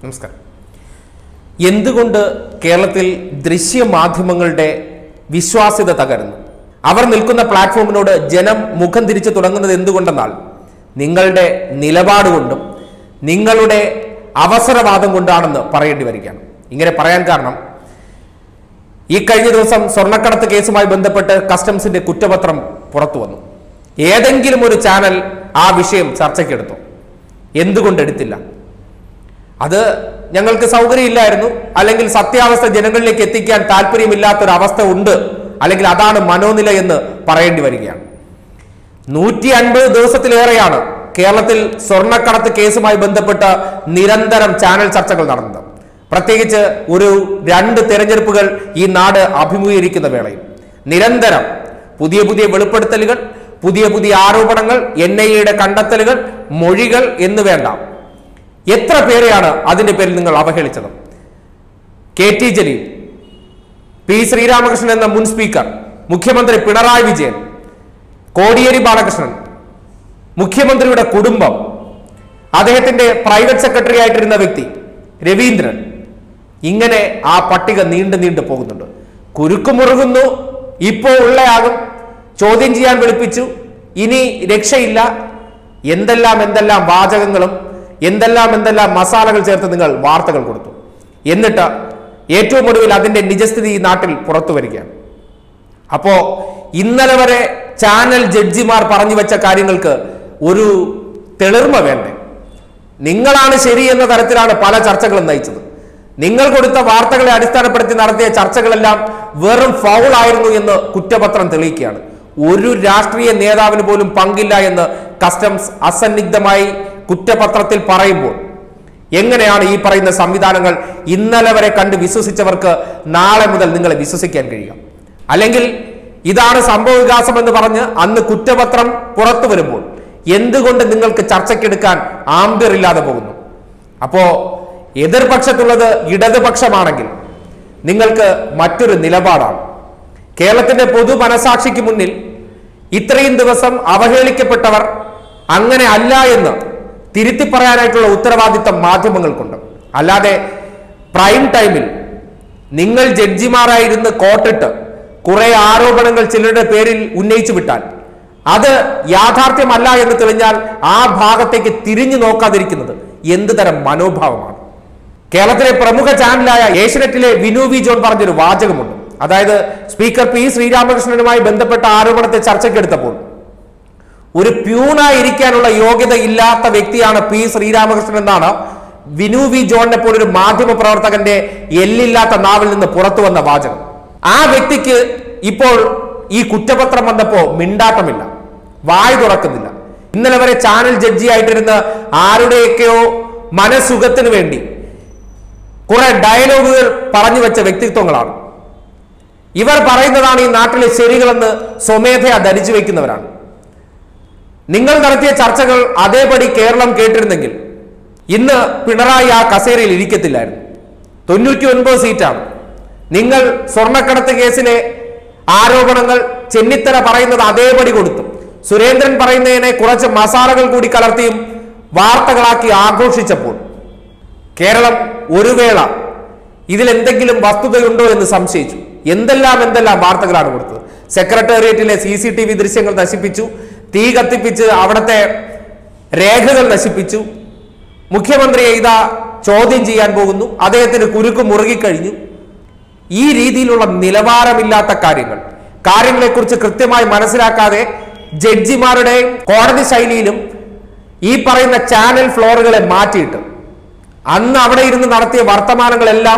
നമസ്കാരം എന്തുകൊണ്ട് കേരളത്തിൽ ദൃശ്യമാധ്യമങ്ങളുടെ വിശ്വാസ്യത തകരുന്നു അവർ നിൽക്കുന്ന പ്ലാറ്റ്ഫോമിനോട് ജനം മുഖം തിരിച്ചു തുടങ്ങുന്നത് എന്തുകൊണ്ടെന്നാൽ നിങ്ങളുടെ നിലപാട് കൊണ്ടും നിങ്ങളുടെ അവസരവാദം കൊണ്ടാണെന്ന് പറയേണ്ടി വരികയാണ് ഇങ്ങനെ പറയാൻ കാരണം ഈ കഴിഞ്ഞ ദിവസം സ്വർണ്ണക്കടത്ത് കേസുമായി ബന്ധപ്പെട്ട് കസ്റ്റംസിന്റെ കുറ്റപത്രം പുറത്തു വന്നു ഏതെങ്കിലും ഒരു ചാനൽ ആ വിഷയം ചർച്ചയ്ക്കെടുത്തു എന്തുകൊണ്ട് എടുത്തില്ല അത് ഞങ്ങൾക്ക് സൗകര്യമില്ലായിരുന്നു അല്ലെങ്കിൽ സത്യാവസ്ഥ ജനങ്ങളിലേക്ക് എത്തിക്കാൻ താല്പര്യമില്ലാത്തൊരവസ്ഥ ഉണ്ട് അല്ലെങ്കിൽ അതാണ് മനോനില എന്ന് പറയേണ്ടി വരികയാണ് നൂറ്റി അൻപത് ദിവസത്തിലേറെയാണ് കേരളത്തിൽ സ്വർണ്ണക്കടത്ത് കേസുമായി ബന്ധപ്പെട്ട് നിരന്തരം ചാനൽ ചർച്ചകൾ നടന്നത് പ്രത്യേകിച്ച് ഒരു രണ്ട് തെരഞ്ഞെടുപ്പുകൾ ഈ നാട് അഭിമുഖീകരിക്കുന്ന വേളയിൽ നിരന്തരം പുതിയ പുതിയ വെളിപ്പെടുത്തലുകൾ പുതിയ പുതിയ ആരോപണങ്ങൾ എൻ ഐ എയുടെ കണ്ടെത്തലുകൾ മൊഴികൾ എന്ന് വേണ്ട എത്ര പേരെയാണ് അതിന്റെ പേരിൽ നിങ്ങൾ അവഹേളിച്ചത് K T Jaleel P Sreeramakrishnan എന്ന മുൻ സ്പീക്കർ മുഖ്യമന്ത്രി പിണറായി വിജയൻ കോടിയേരി ബാലകൃഷ്ണൻ മുഖ്യമന്ത്രിയുടെ കുടുംബം അദ്ദേഹത്തിന്റെ പ്രൈവറ്റ് സെക്രട്ടറി ആയിട്ടിരുന്ന വ്യക്തി രവീന്ദ്രൻ ഇങ്ങനെ ആ പട്ടിക നീണ്ടു നീണ്ടു പോകുന്നുണ്ട് കുരുക്ക് മുറുകുന്നു ഇപ്പോ ഉള്ളയാകും ചോദ്യം ചെയ്യാൻ വിളിപ്പിച്ചു ഇനി രക്ഷയില്ല എന്തെല്ലാം എന്തെല്ലാം വാചകങ്ങളും എന്തെല്ലാം എന്തെല്ലാം മസാലകൾ ചേർത്ത് നിങ്ങൾ വാർത്തകൾ കൊടുത്തു എന്നിട്ട് ഏറ്റവും ഒടുവിൽ അതിന്റെ നിജസ്ഥിതി ഈ നാട്ടിൽ പുറത്തു വരികയാണ് അപ്പോ ഇന്നലെ വരെ ചാനൽ ജഡ്ജിമാർ പറഞ്ഞു വെച്ച കാര്യങ്ങൾക്ക് ഒരു തെളിർമ വേണ്ടേ നിങ്ങളാണ് ശരി എന്ന തരത്തിലാണ് പല ചർച്ചകളും നയിച്ചത് നിങ്ങൾ കൊടുത്ത വാർത്തകളെ അടിസ്ഥാനപ്പെടുത്തി നടത്തിയ ചർച്ചകളെല്ലാം വെറും ഫൗൾ ആയിരുന്നു എന്ന് കുറ്റപത്രം തെളിയിക്കുകയാണ് ഒരു രാഷ്ട്രീയ നേതാവിന് പോലും പങ്കില്ല എന്ന് കസ്റ്റംസ് അസന്നിഗ്ധമായി കുറ്റപത്രത്തിൽ പറയുമ്പോൾ എങ്ങനെയാണ് ഈ പറയുന്ന സംവിധാനങ്ങൾ ഇന്നലെ വരെ കണ്ട് വിശ്വസിച്ചവർക്ക് നാളെ മുതൽ നിങ്ങളെ വിശ്വസിക്കാൻ കഴിയുക അല്ലെങ്കിൽ ഇതാണ് സംഭവ വികാസം എന്ന് പറഞ്ഞ് അന്ന് കുറ്റപത്രം പുറത്തു വരുമ്പോൾ എന്തുകൊണ്ട് നിങ്ങൾക്ക് ചർച്ചയ്ക്കെടുക്കാൻ ആംബിയർ ഇല്ലാതെ പോകുന്നു അപ്പോ എതിർപക്ഷത്തുള്ളത് ഇടതുപക്ഷമാണെങ്കിൽ നിങ്ങൾക്ക് മറ്റൊരു നിലപാടാണ് കേരളത്തിന്റെ പൊതു മനസാക്ഷിക്ക് മുന്നിൽ ഇത്രയും ദിവസം അവഹേളിക്കപ്പെട്ടവർ അങ്ങനെ അല്ല എന്ന് തിരുത്തി പറയാനായിട്ടുള്ള ഉത്തരവാദിത്തം മാധ്യമങ്ങൾക്കുണ്ട് അല്ലാതെ പ്രൈം ടൈമിൽ നിങ്ങൾ ജഡ്ജിമാരായിരുന്ന് കോട്ടിട്ട് കുറെ ആരോപണങ്ങൾ ചിലരുടെ പേരിൽ ഉന്നയിച്ചു വിട്ടാൽ അത് യാഥാർത്ഥ്യമല്ല എന്ന് തെളിഞ്ഞാൽ ആ ഭാഗത്തേക്ക് തിരിഞ്ഞു നോക്കാതിരിക്കുന്നത് എന്ത് തരം മനോഭാവമാണ് കേരളത്തിലെ പ്രമുഖ ചാനലായ ഏഷ്യനെറ്റിലെ വിനു വി ജോൺ പറഞ്ഞൊരു വാചകമുണ്ട് അതായത് സ്പീക്കർ പി ശ്രീരാമകൃഷ്ണനുമായി ബന്ധപ്പെട്ട ആരോപണത്തെ ചർച്ചയ്ക്കെടുത്തപ്പോൾ ഒരു പ്യൂണായി ഇരിക്കാനുള്ള യോഗ്യത ഇല്ലാത്ത വ്യക്തിയാണ് പി ശ്രീരാമകൃഷ്ണൻ എന്നാണ് വിനു വി ജോണിനെ പോലൊരു മാധ്യമ പ്രവർത്തകന്റെ എല്ലില്ലാത്ത നാവിൽ നിന്ന് പുറത്തു വന്ന വാചകം ആ വ്യക്തിക്ക് ഇപ്പോൾ ഈ കുറ്റപത്രം വന്നപ്പോ മിണ്ടാട്ടമില്ല വായ് തുറക്കുന്നില്ല ഇന്നലെ വരെ ചാനൽ ജഡ്ജി ആയിട്ടിരുന്ന ആരുടെയൊക്കെയോ മനസുഖത്തിന് വേണ്ടി കുറെ ഡയലോഗുകൾ പറഞ്ഞു വെച്ച വ്യക്തിത്വങ്ങളാണ് ഇവർ പറയുന്നതാണ് ഈ നാട്ടിലെ ശരികളെന്ന് സ്വമേധയാ ധരിച്ചു വയ്ക്കുന്നവരാണ് നിങ്ങൾ നടത്തിയ ചർച്ചകൾ അതേപടി കേരളം കേട്ടിരുന്നെങ്കിൽ ഇന്ന് പിണറായി ആ കസേരയിൽ ഇരിക്കത്തില്ലായിരുന്നു തൊണ്ണൂറ്റി ഒൻപത് സീറ്റാണ് നിങ്ങൾ സ്വർണ്ണക്കടത്ത് കേസിലെ ആരോപണങ്ങൾ ചെന്നിത്തല പറയുന്നത് അതേപടി കൊടുത്തു സുരേന്ദ്രൻ പറയുന്നതിനെ കുറച്ച് മസാലകൾ കൂടി കലർത്തിയും വാർത്തകളാക്കി ആഘോഷിച്ചപ്പോൾ കേരളം ഒരു വേള ഇതിലെന്തെങ്കിലും വസ്തുതയുണ്ടോ എന്ന് സംശയിച്ചു എന്തെല്ലാം എന്തെല്ലാം വാർത്തകളാണ് കൊടുത്തത് സെക്രട്ടേറിയറ്റിലെ സി സി ടി വി ദൃശ്യങ്ങൾ നശിപ്പിച്ചു തീ കത്തിപ്പിച്ച് അവിടുത്തെ രേഖകൾ നശിപ്പിച്ചു മുഖ്യമന്ത്രിയെ ഇതാ ചോദ്യം ചെയ്യാൻ പോകുന്നു അദ്ദേഹത്തിന് കുരുക്ക് മുറുകിക്കഴിഞ്ഞു ഈ രീതിയിലുള്ള നിലവാരമില്ലാത്ത കാര്യങ്ങൾ കാര്യങ്ങളെക്കുറിച്ച് കൃത്യമായി മനസ്സിലാക്കാതെ ജഡ്ജിമാരുടെയും കോടതി ശൈലിയിലും ഈ പറയുന്ന ചാനൽ ഫ്ലോറുകളെ മാറ്റിയിട്ട് അന്ന് അവിടെ ഇരുന്ന് നടത്തിയ വർത്തമാനങ്ങളെല്ലാം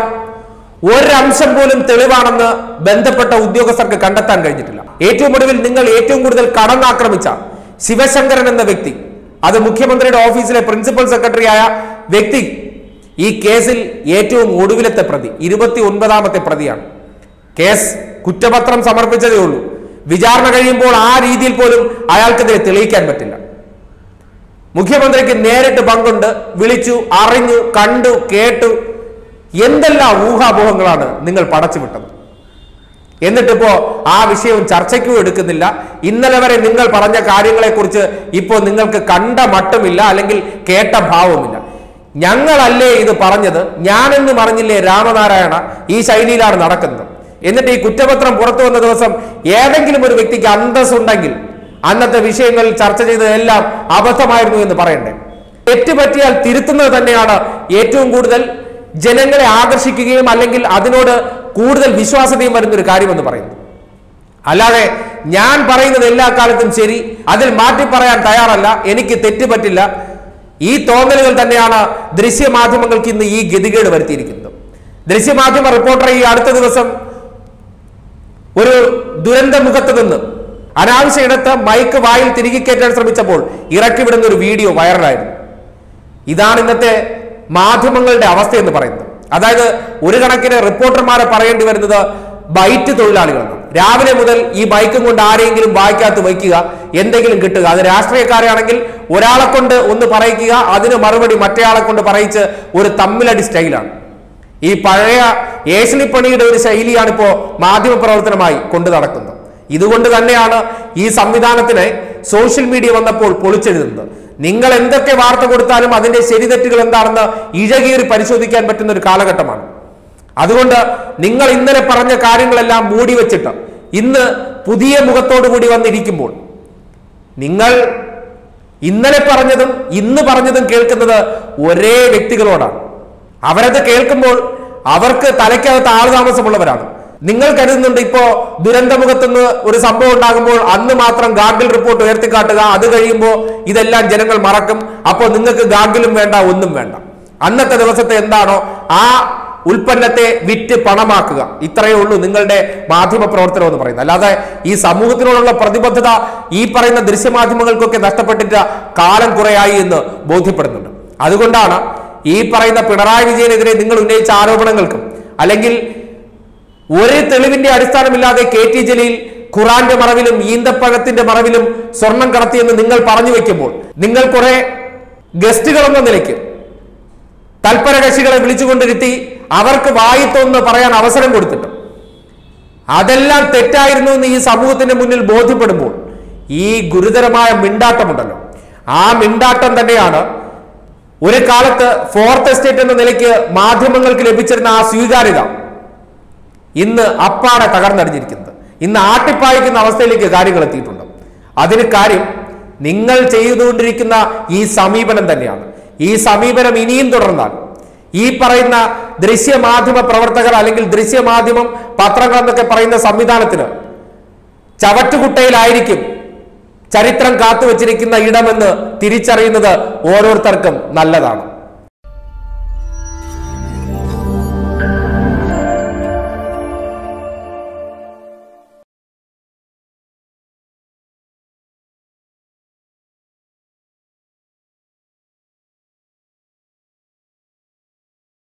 ഒരംശം പോലും തെളിവാണെന്ന് ബന്ധപ്പെട്ട ഉദ്യോഗസ്ഥർക്ക് കണ്ടെത്താൻ കഴിഞ്ഞിട്ടില്ല ഏറ്റവും ഒടുവിൽ നിങ്ങൾ ഏറ്റവും കൂടുതൽ കടന്നാക്രമിച്ച ശിവശങ്കരൻ എന്ന വ്യക്തി അത് മുഖ്യമന്ത്രിയുടെ ഓഫീസിലെ പ്രിൻസിപ്പൽ സെക്രട്ടറിയായ വ്യക്തി ഈ കേസിൽ ഏറ്റവും ഒടുവിലത്തെ പ്രതി ഇരുപത്തി ഒൻപതാമത്തെ പ്രതിയാണ് കേസ് കുറ്റപത്രം സമർപ്പിച്ചതേ ഉള്ളൂ വിചാരണ കഴിയുമ്പോൾ ആ രീതിയിൽ പോലും അയാൾക്കെതിരെ തെളിയിക്കാൻ പറ്റില്ല മുഖ്യമന്ത്രിക്ക് നേരിട്ട് പങ്കുണ്ട് വിളിച്ചു അറിഞ്ഞു കണ്ടു കേട്ടു എന്തെല്ലാം ഊഹാപോഹങ്ങളാണ് നിങ്ങൾ പടച്ചുവിട്ടത് എന്നിട്ടിപ്പോ ആ വിഷയവും ചർച്ചയ്ക്കും എടുക്കുന്നില്ല ഇന്നലെ വരെ നിങ്ങൾ പറഞ്ഞ കാര്യങ്ങളെക്കുറിച്ച് ഇപ്പോൾ നിങ്ങൾക്ക് കണ്ട മട്ടുമില്ല അല്ലെങ്കിൽ കേട്ട ഭാവമില്ല ഞങ്ങളല്ലേ ഇത് പറഞ്ഞത് ഞാനെന്ന് പറഞ്ഞില്ലേ രാമനാരായണ ഈ ശൈലിയിലാണ് നടക്കുന്നത് എന്നിട്ട് ഈ കുറ്റപത്രം പുറത്തു വന്ന ദിവസം ഏതെങ്കിലും ഒരു വ്യക്തിക്ക് അന്തസ്സുണ്ടെങ്കിൽ അന്നത്തെ വിഷയങ്ങൾ ചർച്ച ചെയ്തതെല്ലാം അബദ്ധമായിരുന്നു എന്ന് പറയണ്ടേ തെറ്റ് പറ്റിയാൽ തിരുത്തുന്നത് തന്നെയാണ് ഏറ്റവും കൂടുതൽ ജനങ്ങളെ ആകർഷിക്കുകയും അല്ലെങ്കിൽ അതിനോട് കൂടുതൽ വിശ്വാസതയും വരുന്ന ഒരു കാര്യമെന്ന് പറയുന്നത് അല്ലാതെ ഞാൻ പറയുന്നത് എല്ലാ കാലത്തും ശരി അതിൽ മാറ്റി പറയാൻ തയ്യാറല്ല എനിക്ക് തെറ്റ് പറ്റില്ല ഈ തോന്നലുകൾ തന്നെയാണ് ദൃശ്യമാധ്യമങ്ങൾക്ക് ഇന്ന് ഈ ഗതികേട് വരുത്തിയിരിക്കുന്നത് ദൃശ്യമാധ്യമ റിപ്പോർട്ടർ ഈ അടുത്ത ദിവസം ഒരു ദുരന്ത മുഖത്ത് നിന്ന് അനാവശ്യ ഇടത്ത് മൈക്ക് വായിൽ തിരികെ കയറ്റാൻ ശ്രമിച്ചപ്പോൾ ഇറക്കി വിടുന്ന ഒരു വീഡിയോ വൈറലായിരുന്നു ഇതാണ് ഇന്നത്തെ മാധ്യമങ്ങളുടെ അവസ്ഥ എന്ന് പറയുന്നത് അതായത് ഒരു കണക്കിന് റിപ്പോർട്ടർമാരെ പറയേണ്ടി വരുന്നത് ബൈറ്റ് തൊഴിലാളികളാണ് രാവിലെ മുതൽ ഈ ബൈക്കും കൊണ്ട് ആരെങ്കിലും വായിക്കാത്ത വയ്ക്കുക എന്തെങ്കിലും കിട്ടുക അത് രാഷ്ട്രീയക്കാരാണെങ്കിൽ ഒരാളെ കൊണ്ട് ഒന്ന് പറയിക്കുക അതിന് മറുപടി മറ്റേയാളെ കൊണ്ട് പറയിച്ച് ഒരു തമ്മിലടി സ്റ്റൈലാണ് ഈ പഴയ ഏഷണിപ്പണിയുടെ ഒരു ശൈലിയാണ് ഇപ്പോ മാധ്യമപ്രവർത്തനമായി കൊണ്ടു നടക്കുന്നത് ഇതുകൊണ്ട് തന്നെയാണ് ഈ സംവിധാനത്തിനെ സോഷ്യൽ മീഡിയ വന്നപ്പോൾ പൊളിച്ചെഴുതുന്നത് നിങ്ങൾ എന്തൊക്കെ വാർത്ത കൊടുത്താലും അതിന്റെ ശരിതെറ്റുകൾ എന്താണെന്ന് ഇഴകീറി പരിശോധിക്കാൻ പറ്റുന്ന ഒരു കാലഘട്ടമാണ് അതുകൊണ്ട് നിങ്ങൾ ഇന്നലെ പറഞ്ഞ കാര്യങ്ങളെല്ലാം മൂടി വെച്ചിട്ട് ഇന്ന് പുതിയ മുഖത്തോടു കൂടി വന്നിരിക്കുമ്പോൾ നിങ്ങൾ ഇന്നലെ പറഞ്ഞതും ഇന്ന് പറഞ്ഞതും കേൾക്കുന്നത് ഒരേ വ്യക്തികളോടാണ് അവരത് കേൾക്കുമ്പോൾ അവർക്ക് തലയ്ക്കകത്ത് ആൾതാമസമുള്ളവരാണ് നിങ്ങൾ കരുതുന്നുണ്ട് ഇപ്പോ ദുരന്തമുഖത്തുനിന്ന് ഒരു സംഭവം ഉണ്ടാകുമ്പോൾ അന്ന് മാത്രം ഗാർഗിൽ റിപ്പോർട്ട് ഉയർത്തിക്കാട്ടുക അത് കഴിയുമ്പോൾ ഇതെല്ലാം ജനങ്ങൾ മറക്കും അപ്പോൾ നിങ്ങൾക്ക് ഗാർഗിലും വേണ്ട ഒന്നും വേണ്ട അന്നത്തെ ദിവസത്തെ എന്താണോ ആ ഉൽപ്പന്നത്തെ വിറ്റ് പണമാക്കുക ഇത്രയേ ഉള്ളൂ നിങ്ങളുടെ മാധ്യമ പ്രവർത്തനം എന്ന് പറയുന്നത് അല്ലാതെ ഈ സമൂഹത്തിനോടുള്ള പ്രതിബദ്ധത ഈ പറയുന്ന ദൃശ്യമാധ്യമങ്ങൾക്കൊക്കെ നഷ്ടപ്പെട്ടിട്ട് കാലം കുറയായി എന്ന് ബോധ്യപ്പെടുന്നുണ്ട് അതുകൊണ്ടാണ് ഈ പറയുന്ന പിണറായി വിജയനെതിരെ നിങ്ങൾ ഉന്നയിച്ച ആരോപണങ്ങൾക്കും അല്ലെങ്കിൽ ഒരു തെളിവിന്റെ അടിസ്ഥാനമില്ലാതെ കെ ടി ജലീൽ ഖുറാന്റെ മറവിലും ഈന്തപ്പഴത്തിന്റെ മറവിലും സ്വർണം കടത്തിയെന്ന് നിങ്ങൾ പറഞ്ഞു വെക്കുമ്പോൾ നിങ്ങൾ കുറെ ഗസ്റ്റുകൾ എന്ന നിലയ്ക്ക് തൽപര കക്ഷികളെ വിളിച്ചുകൊണ്ടിരുത്തി അവർക്ക് വായിത്തൊന്ന് പറയാൻ അവസരം കൊടുത്തിട്ടും അതെല്ലാം തെറ്റായിരുന്നു എന്ന് ഈ സമൂഹത്തിന്റെ മുന്നിൽ ബോധ്യപ്പെടുമ്പോൾ ഈ ഗുരുതരമായ മിണ്ടാട്ടമുണ്ടല്ലോ ആ മിണ്ടാട്ടം തന്നെയാണ് ഒരു കാലത്ത് ഫോർത്ത് എസ്റ്റേറ്റ് എന്ന നിലയ്ക്ക് മാധ്യമങ്ങൾക്ക് ലഭിച്ചിരുന്ന ആ സ്വീകാര്യത ഇന്ന് അപ്പാടെ തകർന്നടിഞ്ഞിരിക്കുന്നത് ഇന്ന് ആട്ടിപ്പായിക്കുന്ന അവസ്ഥയിലേക്ക് കാര്യങ്ങൾ എത്തിയിട്ടുണ്ട് അതിന് കാര്യം നിങ്ങൾ ചെയ്തുകൊണ്ടിരിക്കുന്ന ഈ സമീപനം തന്നെയാണ് ഈ സമീപനം ഇനിയും തുടർന്നാൽ ഈ പറയുന്ന ദൃശ്യമാധ്യമ പ്രവർത്തകർ അല്ലെങ്കിൽ ദൃശ്യമാധ്യമം പത്രങ്ങൾ എന്നൊക്കെ പറയുന്ന സംവിധാനത്തിന് ചവറ്റുകുട്ടയിലായിരിക്കും ചരിത്രം കാത്തുവച്ചിരിക്കുന്ന ഇടമെന്ന് തിരിച്ചറിയുന്നത് ഓരോരുത്തർക്കും നല്ലതാണ്